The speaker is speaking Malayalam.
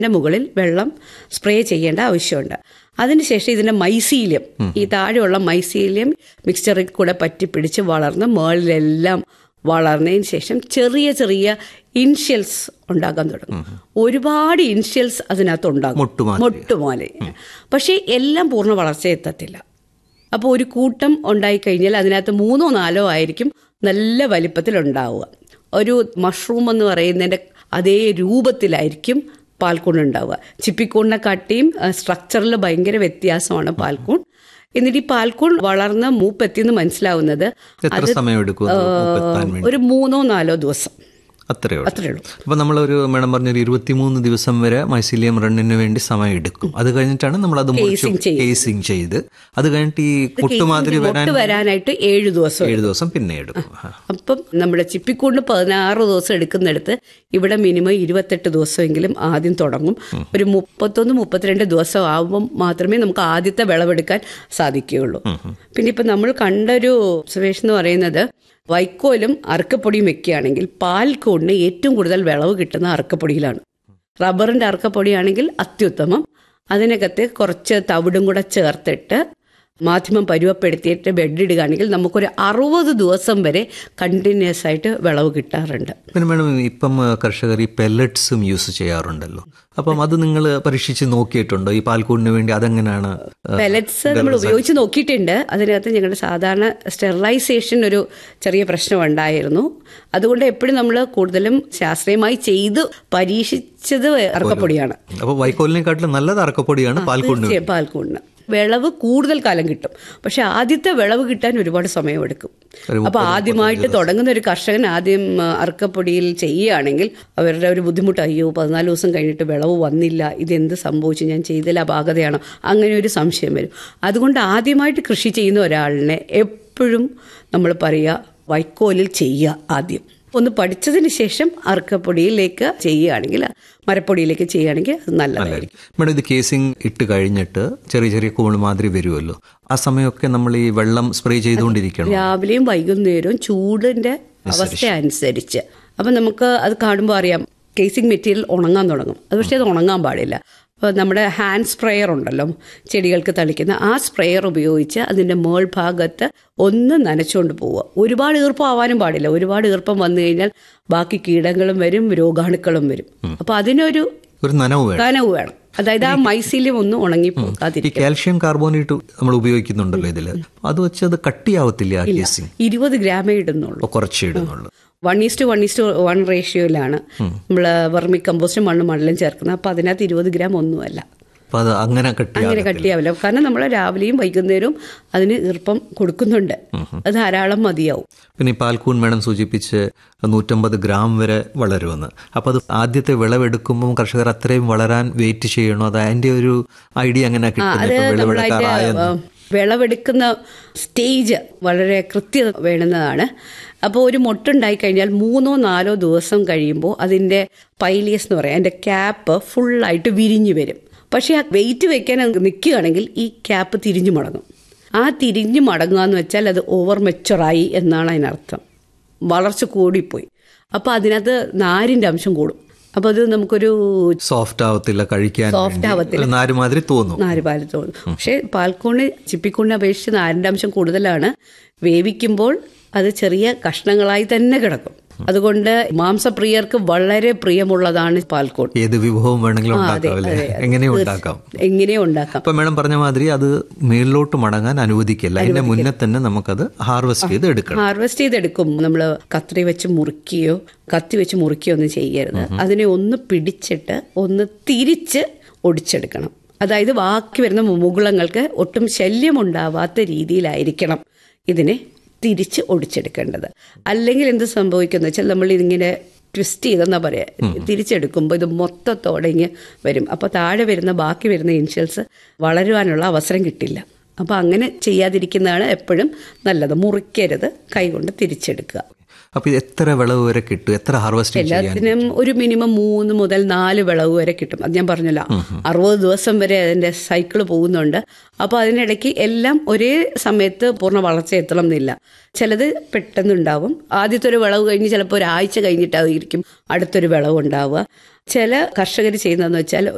ഇതിന്റെ മുകളിൽ വെള്ളം സ്പ്രേ ചെയ്യേണ്ട ആവശ്യമുണ്ട് അതിനുശേഷം ഇതിന്റെ മൈസീലിയം ഈ താഴെയുള്ള മൈസീലിയം മിക്സ്ചറിൽ കൂടെ പറ്റിപ്പിടിച്ച് വളർന്ന് മുകളിലെല്ലാം വളർന്നതിന് ശേഷം ചെറിയ ചെറിയ ഇൻഷ്യൽസ് ഉണ്ടാക്കാൻ തുടങ്ങും ഒരുപാട് ഇൻഷ്യൽസ് അതിനകത്ത് ഉണ്ടാകും മുട്ടുമാതിരി. മുട്ടുപോലെ പക്ഷേ എല്ലാം പൂർണ്ണ വളർച്ച എത്തത്തില്ല അപ്പോൾ ഒരു കൂട്ടം ഉണ്ടായിക്കഴിഞ്ഞാൽ അതിനകത്ത് മൂന്നോ നാലോ ആയിരിക്കും നല്ല വലിപ്പത്തിൽ ഉണ്ടാവുക ഒരു മഷ്റൂം എന്ന് പറയുന്നതിൻ്റെ അതേ രൂപത്തിലായിരിക്കും പാൽക്കൂൺ ഉണ്ടാവുക ചിപ്പിക്കൂണിനെ കാട്ടിയും സ്ട്രക്ചറിൽ ഭയങ്കര വ്യത്യാസമാണ് പാൽക്കൂൺ എന്നിട്ട് ഈ പാൽക്കൂൺ വളർന്ന് മൂപ്പെത്തിയെന്ന് മനസ്സിലാവുന്നത് എത്ര സമയം എടുക്കും അത് മൂപ്പെത്താൻ വേണ്ടി ഒരു മൂന്നോ നാലോ ദിവസം അത്രയേ ഉള്ളൂ അത്രേ ഉള്ളൂ അപ്പൊ നമ്മളൊരു മേഡം പറഞ്ഞൊരു ഇരുപത്തിമൂന്ന് ദിവസം വരെ മൈസീലിയം റണ്ണിന് വേണ്ടി സമയം എടുക്കും അത് കഴിഞ്ഞിട്ടാണ് നമ്മൾ അത് Casing ചെയ്യും. കേസിങ് ചെയ്ത് അത് കഴിഞ്ഞിട്ട് ഈ മുട്ടുമാതിരി വരാൻ മുട്ട് വരാനായിട്ട് ഏഴ് ദിവസം ഏഴ് ദിവസം പിന്നെ എടുക്കും ആ. അപ്പം നമ്മുടെ ചിപ്പിക്കൂണ്ട് പതിനാറ് ദിവസം എടുക്കുന്നിടത്ത് ഇവിടെ മിനിമം ഇരുപത്തെട്ട് ദിവസമെങ്കിലും ആദ്യം തുടങ്ങും ഒരു മുപ്പത്തൊന്ന് മുപ്പത്തിരണ്ട് ദിവസം ആകുമ്പം മാത്രമേ നമുക്ക് ആദ്യത്തെ വിളവെടുക്കാൻ സാധിക്കുകയുള്ളൂ പിന്നെ ഇപ്പം നമ്മൾ കണ്ടൊരു ഒബ്സർവേഷൻ എന്ന് പറയുന്നത് വൈക്കോലും അറക്കപ്പൊടിയും വെക്കുകയാണെങ്കിൽ പാൽക്കൂടിന് ഏറ്റവും കൂടുതൽ വിളവ് കിട്ടുന്ന അറക്കപ്പൊടിയിലാണ് റബ്ബറിൻ്റെ അറക്കപ്പൊടിയാണെങ്കിൽ അത്യുത്തമം അതിനകത്ത് കുറച്ച് തവിടും കൂടെ ചേർത്തിട്ട് മാധ്യമം പരുവപ്പെടുത്തിയിട്ട് ബെഡിടുകയാണെങ്കിൽ നമുക്കൊരു അറുപത് ദിവസം വരെ കണ്ടിന്യൂസ് ആയിട്ട് വിളവ് കിട്ടാറുണ്ട് പിന്നെ മേഡം ഇപ്പം കർഷകർ ഈ പെല്ലറ്റ്സും യൂസ് ചെയ്യാറുണ്ടല്ലോ അപ്പം അത് നിങ്ങൾ പരീക്ഷിച്ച് നോക്കിയിട്ടുണ്ടോ ഈ പാൽക്കൂടിന് വേണ്ടി അതെങ്ങനെയാണ് ആ, പെലറ്റ്സ് നമ്മൾ ഉപയോഗിച്ച് നോക്കിയിട്ടുണ്ട് അതിനകത്ത് ഞങ്ങളുടെ സാധാരണ സ്റ്റെറിലൈസേഷൻ ഒരു ചെറിയ പ്രശ്നം ഉണ്ടായിരുന്നു അതുകൊണ്ട് എപ്പോഴും നമ്മൾ കൂടുതലും ശാസ്ത്രീയമായി ചെയ്ത് പരീക്ഷിച്ചത് ഇറക്കപ്പൊടിയാണ് അപ്പൊ വൈക്കോലിനെക്കാട്ടിലും നല്ലത് അറക്കപ്പൊടിയാണ് പാൽക്കൂടിന് തീർച്ചയായും പാൽക്കൂടിന് വിളവ് കൂടുതൽ കാലം കിട്ടും പക്ഷെ ആദ്യത്തെ വിളവ് കിട്ടാൻ ഒരുപാട് സമയമെടുക്കും ഒരു അപ്പൊ ആദ്യമായിട്ട് തുടങ്ങുന്ന ഒരു കർഷകൻ ആദ്യം ആ, അറക്കപ്പൊടിയിൽ ചെയ്യുകയാണെങ്കിൽ അവരുടെ ഒരു ബുദ്ധിമുട്ട് അയ്യോ പതിനാല് ദിവസം കഴിഞ്ഞിട്ട് വിളവ് വന്നില്ല ഇതെന്ത് സംഭവിച്ചു ഞാൻ ചെയ്തതിൽ അപാകതയാണോ അങ്ങനെ ഒരു സംശയം വരും അതുകൊണ്ട് ആദ്യമായിട്ട് കൃഷി ചെയ്യുന്ന ഒരാളിനെ എപ്പോഴും നമ്മൾ പറയുക വൈക്കോലിൽ ചെയ്യുക ആദ്യം ഒന്ന് പഠിച്ചതിന് ശേഷം അറക്കപ്പൊടിയിലേക്ക് ചെയ്യുകയാണെങ്കിൽ മരപ്പൊടിയിലേക്ക് ചെയ്യുകയാണെങ്കിൽ അത് നല്ലതായിരിക്കും മേഡം ഇത് കേസിംഗ് ഇട്ട് കഴിഞ്ഞിട്ട് ചെറിയ ചെറിയ കൂണ് മാതിരി വരുമല്ലോ ആ സമയമൊക്കെ നമ്മൾ ഈ വെള്ളം സ്പ്രേ ചെയ്തുകൊണ്ടിരിക്കണം രാവിലെയും വൈകുന്നേരവും ചൂടിന്റെ അവസ്ഥ അനുസരിച്ച് അപ്പം നമുക്ക് അത് കാണുമ്പോൾ അറിയാം കേസിംഗ് മെറ്റീരിയൽ ഉണങ്ങാൻ തുടങ്ങും അത് പക്ഷേ അത് ഉണങ്ങാൻ പാടില്ല അപ്പോൾ നമ്മുടെ ഹാൻഡ് സ്പ്രെയർ ഉണ്ടല്ലോ ചെടികൾക്ക് തളിക്കുന്ന ആ സ്പ്രെയർ ഉപയോഗിച്ച് അതിൻ്റെ മേൾ ഭാഗത്ത് ഒന്ന് നനച്ചുകൊണ്ട് പോവുക ഒരുപാട് ഈർപ്പം ആവാനും പാടില്ല ഒരുപാട് ഈർപ്പം വന്നു കഴിഞ്ഞാൽ ബാക്കി കീടങ്ങളും വരും രോഗാണുക്കളും വരും അപ്പോൾ അതിനൊരു ഒരു നനവ് വേണം കനവ് വേണം അതായത് ആ മൈസീലിയം ഒന്ന് ഉണങ്ങി ഈ പോകാതിരിക്കും കാൽഷ്യം കാർബോണേറ്റ് നമ്മൾ ഉപയോഗിക്കുന്നുണ്ടല്ലോ ഇതില് അത് വെച്ച് അത് കട്ടിയാവത്തില്ല ആ കേസിംഗ് ഇരുപത് ഗ്രാമേ ഇടുന്നുള്ളൂ അപ്പൊ കുറച്ചേ ഇടുന്നുള്ളൂ one is to one is to one റേഷ്യോയിലാണ് നമ്മൾ വെർമി കമ്പോസ്റ്റും മണ്ണും മണലും ചേർക്കുന്നത് അപ്പോൾ അതിനകത്ത് ഇരുപത് ഗ്രാം ഒന്നുമല്ല അപ്പൊ അത് അങ്ങനെ അങ്ങനെ കട്ടിയാകത്തില്ല കട്ടിയാവില്ല കാരണം നമ്മൾ രാവിലെയും വൈകുന്നേരവും അതിന് ഈർപ്പം കൊടുക്കുന്നുണ്ട് അത് ധാരാളം മതിയാവും പിന്നെ ഈ പാൽക്കൂൺ മേഡം സൂചിപ്പിച്ച് നൂറ്റമ്പത് ഗ്രാം വരെ വളരുമെന്ന് അപ്പൊ അത് ആദ്യത്തെ വിളവെടുക്കുമ്പോൾ കർഷകർ അത്രയും വളരാൻ വെയിറ്റ് ചെയ്യണോ അത് അതിന്റെ ഒരു ഐഡിയ അങ്ങനെ കിട്ടുന്നത് അത് ഇപ്പൊ നമ്മളതിന്റെ വിളവെടുക്കാറായെന്ന് വിളവെടുക്കുന്ന സ്റ്റേജ് വളരെ കൃത്യത വേണ്ടുന്നതാണ് അപ്പോൾ ഒരു മൊട്ടുണ്ടായി കഴിഞ്ഞാൽ മൂന്നോ നാലോ ദിവസം കഴിയുമ്പോൾ അതിൻ്റെ പൈലിയസ് എന്ന് പറയാം അതിൻ്റെ ക്യാപ്പ് ഫുള്ളായിട്ട് വിരിഞ്ഞു വരും പക്ഷേ ആ വെയിറ്റ് വെക്കാൻ നിൽക്കുകയാണെങ്കിൽ ഈ ക്യാപ്പ് തിരിഞ്ഞു മടങ്ങും ആ തിരിഞ്ഞു മടങ്ങുക എന്ന് വെച്ചാൽ അത് ഓവർ മെച്ചുറായി എന്നാണ് അതിനർത്ഥം വളർച്ച കൂടിപ്പോയി അപ്പോൾ അതിനകത്ത് നാരിൻ്റെ അംശം കൂടും അപ്പോൾ അത് നമുക്കൊരു സോഫ്റ്റ് ആവത്തില്ല കഴിക്കാൻ Soft വേണ്ടി. ആവത്തില്ല. ഒരു നാരുമാതിരി തോന്നും നാര് പാല് തോന്നും പക്ഷേ പാൽക്കൂണ് ചിപ്പിക്കൂണിനെ അപേക്ഷിച്ച് നാരിൻ്റെ അംശം കൂടുതലാണ് വേവിക്കുമ്പോൾ അത് ചെറിയ കഷ്ണങ്ങളായി തന്നെ കിടക്കും അതുകൊണ്ട് മാംസപ്രിയർക്ക് വളരെ പ്രിയമുള്ളതാണ് പാൽക്കൂൺ ഏത് വിഭവം വേണമെങ്കിലും ആ, അതെ, ഉണ്ടാക്കാം അല്ലേ അതെ, അതെ. എങ്ങനെയും ഉണ്ടാക്കാം എങ്ങനെയും ഉണ്ടാക്കാം അപ്പൊ മേഡം പറഞ്ഞ മാതിരി അത് മേളിലോട്ട് മടങ്ങാൻ അനുവദിക്കില്ല അതിന്റെ മുന്നേ തന്നെ നമുക്കത് ഹാർവെസ്റ്റ് ചെയ്ത് എടുക്കണം ഹാർവെസ്റ്റ് ചെയ്തെടുക്കും നമ്മൾ കത്രി വെച്ച് മുറിക്കുകയോ കത്തി വെച്ച് മുറിക്കുകയോ ഒന്നും ചെയ്യരുത് അതിനെ ഒന്ന് പിടിച്ചിട്ട് ഒന്ന് തിരിച്ച് ഒടിച്ചെടുക്കണം അതായത് ബാക്കി വരുന്ന മുകുളങ്ങൾക്ക് ഒട്ടും ശല്യമുണ്ടാവാത്ത രീതിയിലായിരിക്കണം ഇതിനെ തിരിച്ച് ഒടിച്ചെടുക്കേണ്ടത് അല്ലെങ്കിൽ എന്ത് സംഭവിക്കുന്ന വെച്ചാൽ നമ്മൾ ഇതിങ്ങനെ ട്വിസ്റ്റ് ചെയ്തെന്നാ പറയാ തിരിച്ചെടുക്കുമ്പോൾ ഇത് മൊത്തത്തോടെ ഇങ്ങ് വരും അപ്പോൾ താഴെ വരുന്ന ബാക്കി വരുന്ന ഇൻഷ്യൽസ് വളരുവാനുള്ള അവസരം കിട്ടില്ല അപ്പോൾ അങ്ങനെ ചെയ്യാതിരിക്കുന്നതാണ് എപ്പോഴും നല്ലത് മുറിക്കരുത് കൈകൊണ്ട് തിരിച്ചെടുക്കുക അപ്പൊ ഇത് എത്ര വിളവ് വരെ കിട്ടും എത്ര ഹാർവെസ്റ്റിംഗ് ചെയ്യാൻ എല്ലാത്തിനും ഒരു മിനിമം മൂന്ന് മുതൽ നാല് വിളവ് വരെ കിട്ടും അത് ഞാൻ പറഞ്ഞല്ലോ അറുപത് ദിവസം വരെ അതിന്റെ സൈക്കിൾ പോകുന്നുണ്ട് അപ്പോൾ അതിനിടയ്ക്ക് എല്ലാം ഒരേ സമയത്ത് പൂർണ്ണ വളർച്ച എത്തണം എന്നില്ല ചിലത് പെട്ടെന്നുണ്ടാവും ആദ്യത്തെ ഒരു വിളവ് കഴിഞ്ഞ് ചിലപ്പോൾ ഒരാഴ്ച കഴിഞ്ഞിട്ടായിരിക്കും അടുത്തൊരു വിളവ് ഉണ്ടാവുക ചില കർഷകർ ചെയ്യുന്നതെന്ന് വെച്ചാൽ